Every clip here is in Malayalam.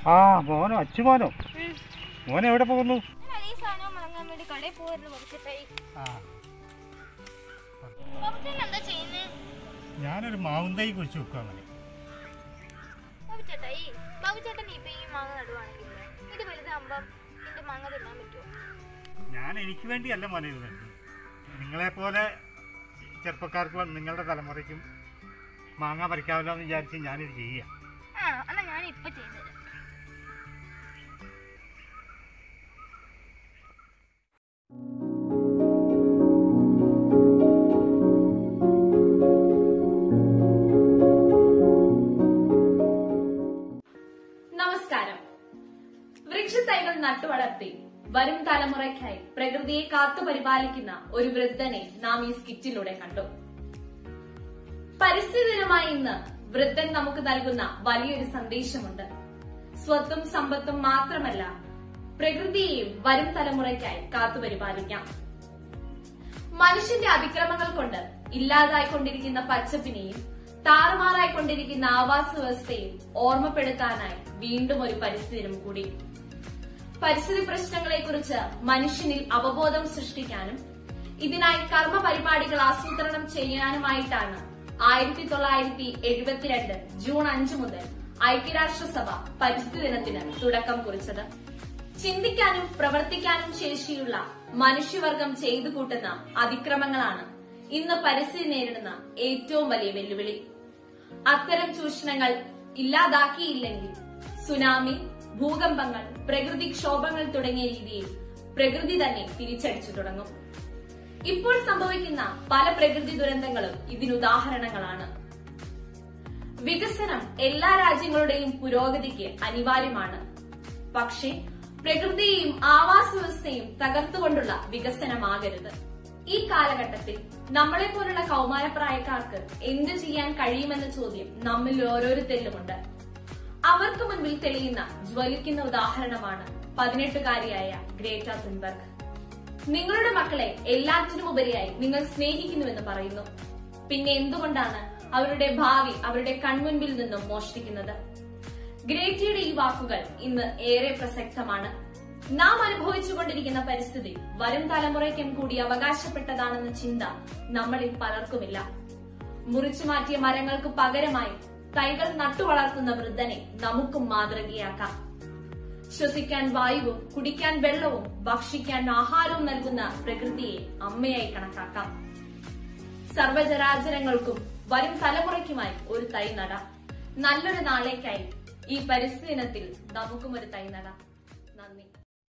ആ മോനോ അച്ചുമോനോ മോൻ എവിടെ പോകുന്നു ഞാൻ ഈ സാധനം വാങ്ങാൻ വേണ്ടി കടയിൽ പോയിരുന്നു പറിച്ചിട്ടായി പറിച്ചേട്ടൻ എന്താ ചെയ്യുന്നത് ഞാനൊരു മാവുന്തൈ കുറിച്ച് വെക്കുക അങ്ങനെ ബാബുചേട്ടായി ബാബുചേട്ടൻ ഇപ്പൊ ഈ മാങ്ങ നടുവാണെങ്കിൽ ഇത് വലുതാകുമ്പം ഇതിന്റെ മാങ്ങ തിന്നാൻ പറ്റുമോ ഞാൻ എനിക്ക് വേണ്ടിയല്ല മോനെ ഇത് നട്ടത് നിങ്ങളെപ്പോലെ ചെറുപ്പക്കാർക്ക് നിങ്ങളുടെ തലമുറയ്ക്കും മാങ്ങ പറിക്കാമല്ലോ എന്ന് വിചാരിച്ച് ഞാനിത് ചെയ്യുക ആ എന്നാ ഞാൻ ഇപ്പൊ ചെയ്തുതരാം നമസ്കാരം വൃക്ഷത്തൈകൾ നട്ടുവളർത്തി വരും തലമുറയ്ക്കായി പ്രകൃതിയെ കാത്തു പരിപാലിക്കുന്ന ഒരു വൃദ്ധനെ നാം ഈ സ്കിറ്റിലൂടെ കണ്ടു പരിസ്ഥിതി ദിനമായ ഇന്ന് വൃദ്ധൻ നമുക്ക് നൽകുന്ന വലിയൊരു സന്ദേശമുണ്ട് സ്വത്തും സമ്പത്തും മാത്രമല്ല പ്രകൃതിയെയും വരും തലമുറയ്ക്കായി കാത്തു പരിപാലിക്കാം മനുഷ്യന്റെ അതിക്രമങ്ങൾ കൊണ്ട് ഇല്ലാതായിക്കൊണ്ടിരിക്കുന്ന പച്ചപ്പിനെയും താറുമാറായിക്കൊണ്ടിരിക്കുന്ന ആവാസ വ്യവസ്ഥയും ഓർമ്മപ്പെടുത്താനായി വീണ്ടും ഒരു പരിസ്ഥിതി ദിനം കൂടി പരിസ്ഥിതി പ്രശ്നങ്ങളെ കുറിച്ച് മനുഷ്യനിൽ അവബോധം സൃഷ്ടിക്കാനും ഇതിനായി കർമ്മ പരിപാടികൾ ആസൂത്രണം ചെയ്യാനുമായിട്ടാണ് ആയിരത്തി തൊള്ളായിരത്തി എഴുപത്തിരണ്ട് ജൂൺ അഞ്ച് മുതൽ ഐക്യരാഷ്ട്രസഭ പരിസ്ഥിതി ദിനത്തിന് തുടക്കം കുറിച്ചത് ചിന്തിക്കാനും പ്രവർത്തിക്കാനും ശേഷിയുള്ള മനുഷ്യവർഗം ചെയ്തു കൂട്ടുന്ന അതിക്രമങ്ങളാണ് ഇന്ന് പരിസ്ഥിതി നേരിടുന്ന ഏറ്റവും വലിയ വെല്ലുവിളി അത്തരം ചൂഷണങ്ങൾ ഇല്ലാതാക്കിയില്ലെങ്കിൽ സുനാമി ഭൂകമ്പങ്ങൾ പ്രകൃതിക്ഷോഭങ്ങൾ തുടങ്ങിയ രീതിയിൽ പ്രകൃതി തന്നെ തിരിച്ചടിച്ചു തുടങ്ങും ഇപ്പോൾ സംഭവിക്കുന്ന പല പ്രകൃതി ദുരന്തങ്ങളും ഇതിനുദാഹരണങ്ങളാണ് വികസനം എല്ലാ രാജ്യങ്ങളുടെയും പുരോഗതിക്ക് അനിവാര്യമാണ് പക്ഷേ പ്രകൃതിയെയും ആവാസ വ്യവസ്ഥയും തകർത്തുകൊണ്ടുള്ള വികസനമാകരുത് ഈ കാലഘട്ടത്തിൽ നമ്മളെ പോലുള്ള കൗമാരപ്രായക്കാർക്ക് എന്ത് ചെയ്യാൻ കഴിയുമെന്ന ചോദ്യം നമ്മിൽ ഓരോരുത്തരിലുമുണ്ട് അവർക്ക് മുൻപിൽ തെളിയുന്ന ജ്വലിക്കുന്ന ഉദാഹരണമാണ് പതിനെട്ടുകാരിയായ ഗ്രേറ്റ തുൻബർഗ് നിങ്ങളുടെ മക്കളെ എല്ലാറ്റിനും ഉപരിയായി നിങ്ങൾ സ്നേഹിക്കുന്നുവെന്ന് പറയുന്നു പിന്നെ എന്തുകൊണ്ടാണ് അവരുടെ ഭാവി അവരുടെ കൺമുൻപിൽ നിന്നും മോഷ്ടിക്കുന്നത് ഗ്രേറ്റിയുടെ ഈ വാക്കുകൾ ഇന്ന് ഏറെ പ്രസക്തമാണ് നാം അനുഭവിച്ചുകൊണ്ടിരിക്കുന്ന പരിസ്ഥിതി വരും തലമുറയ്ക്കും കൂടി അവകാശപ്പെട്ടതാണെന്ന ചിന്ത നമ്മളിൽ പലർക്കുമില്ല മുറിച്ചു മാറ്റിയ മരങ്ങൾക്ക് പകരമായി തൈകൾ നട്ടുവളർത്തുന്ന വൃദ്ധനെ നമുക്കും മാതൃകയാക്കാം ശ്വസിക്കാൻ വായുവും കുടിക്കാൻ വെള്ളവും ഭക്ഷിക്കാൻ ആഹാരവും നൽകുന്ന പ്രകൃതിയെ അമ്മയായി കണക്കാക്കാം സർവചരാചരങ്ങൾക്കും വരും തലമുറയ്ക്കുമായി ഒരു തൈ നടാം നല്ലൊരു നാളേക്കായി ഈ പരിസ്ഥിതി ദിനത്തിൽ നമുക്കും ഒരു തൈ നടാം നന്ദി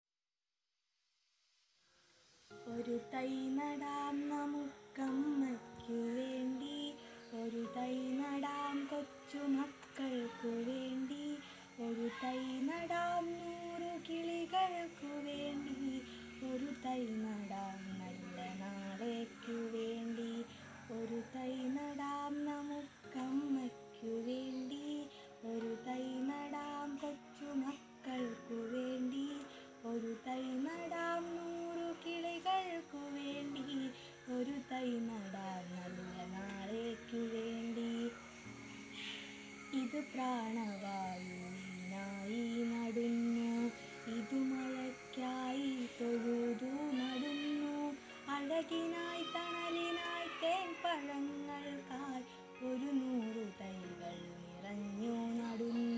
ഒരു തൈ നടാം നമുക്കമ്മയ്ക്കു വേണ്ടി ഒരു തൈ നടാം കൊച്ചു മക്കൾക്കു വേണ്ടി ഒരു തൈ നടാം നൂറു കിളികൾക്കു വേണ്ടി ഒരു തൈ നടാം നല്ല നാളേക്കു വേണ്ടി ഒരു തൈ നടാം നമുക്കമ്മയ്ക്കു വേണ്ടി ഒരു തൈ നടാം കൊച്ചു മക്കൾക്കു വേണ്ടി ഒരു തൈ നടാം നൂറു കിളികൾക്കു വേണ്ടി ഒരു തൈ നടാം നല്ല നാളേക്കു വേണ്ടി ഇത് പ്രാണവായുവിനായി നടുന്നു ഇതു മഴയ്ക്കായി തൊഴുതു നടുന്നു അഴകിനായി തണലിനായി തേൻ പഴങ്ങൾക്കായി ഒരു നൂറു തൈകൾ നിറഞ്ഞു നടുന്നു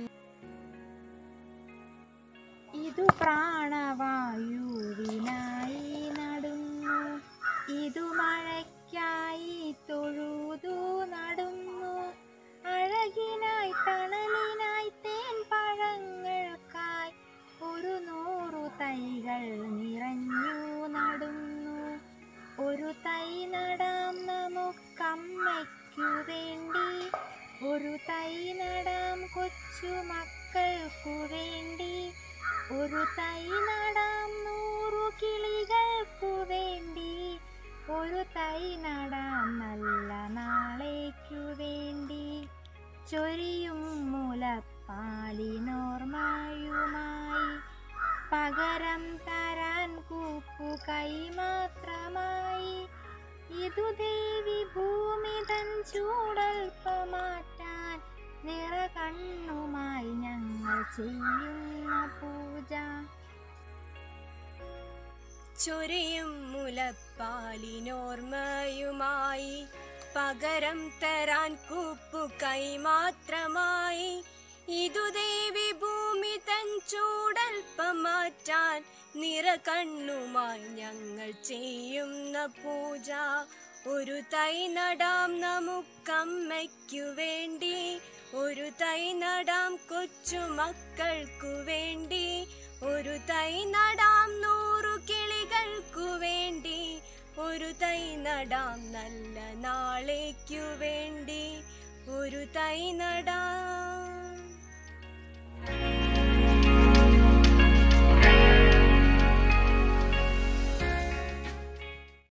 ഇതു പ്രാണവായുവിനായി നടുന്നു ഇതു മഴയ്ക്കായി തൊഴുതു നടുന്നു അഴകിനായി തണലിനായി തേൻ പഴങ്ങൾക്കായി ഒരു നൂറു തൈകൾ നിറഞ്ഞു നടുന്നു ഒരു തൈ നടാം നമുക്കമ്മയ്ക്കു വേണ്ടി ഒരു തൈ നടാം കൊച്ചു മക്കൾക്കു വേണ്ടി ഒരു തൈ നടാം നൂറു കിളികൾക്കു വേണ്ടി ഒരു തൈ നടാം നല്ല നാളേക്കു വേണ്ടി ചൊരിയും മുലപ്പാലിനോർമായുമായി പകരം തരാൻ കൂപ്പു കൈ മാത്രമായി ഇതു ദേവി ഭൂമി തൻ ചൂടൽപ്പമാറ്റാൻ നിറ കണ്ണുമായി ഞങ്ങൾ ചെയ്യുന്ന പൂജ ചൊരിയും മുലപ്പാലിനോർമ്മയുമായി പകരം തരാൻ കൂപ്പു കൈമാത്രമായി ഇതു ദേവി ഭൂമി തൻ ചൂടൽപ്പം മാറ്റാൻ നിറ കണ്ണുമായി ഞങ്ങൾ ചെയ്യുന്ന പൂജ ഒരു തൈ നടാം നമുക്കമ്മയ്ക്കു വേണ്ടി ഒരു തൈ നടാം കൊച്ചു മക്കൾക്കു വേണ്ടി ഒരു തൈ നടാം നൂറു കിളികൾക്കു വേണ്ടി ഒരു തൈ നടാം നല്ല നാളേക്കു വേണ്ടി ഒരു തൈ നടാം